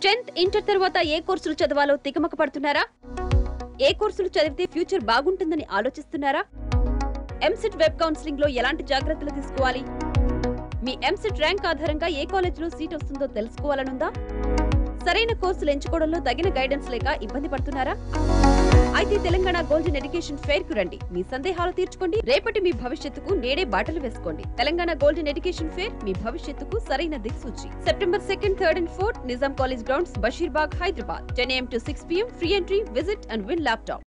tenth inter తర్వాత ఏ కోర్సులు చదవాలో తికమక పడుతున్నారా ఏ కోర్సులు చదివితే ఫ్యూచర్ బాగుంటుందని ఆలోచిస్తున్నారా ఎంసెట్ వెబ్ కౌన్సిలింగ్ లో ఎలాంటి జాగ్రత్తలు తీసుకోవాలి మీ ఎంసెట్ ర్యాంక్ ఆధారంగా ఏ కాలేజీలో సీట్ వస్తుందో తెలుసుకోవాలనుందా సరైన కోర్సులు ఎంచుకోవడంలో తగిన గైడెన్స్ లేక ఇబ్బంది పడుతున్నారా అయితే తెలంగాణ గోల్డెన్ ఎడ్యుకేషన్ ఫెయిర్ కు రండి మీ సందేహాలు తీర్చుకోండి రేపటి మీ భవిష్యత్తుకు నేడే బాటలు వేసుకోండి తెలంగాణ గోల్డెన్ ఎడ్యుకేషన్ ఫెయిర్ మీ భవిష్యత్తుకు సరైన దిక్సూచి September second third and fourth Nizam college grounds Basheerbagh Hyderabad ten AM to six PM free entry visit and win laptop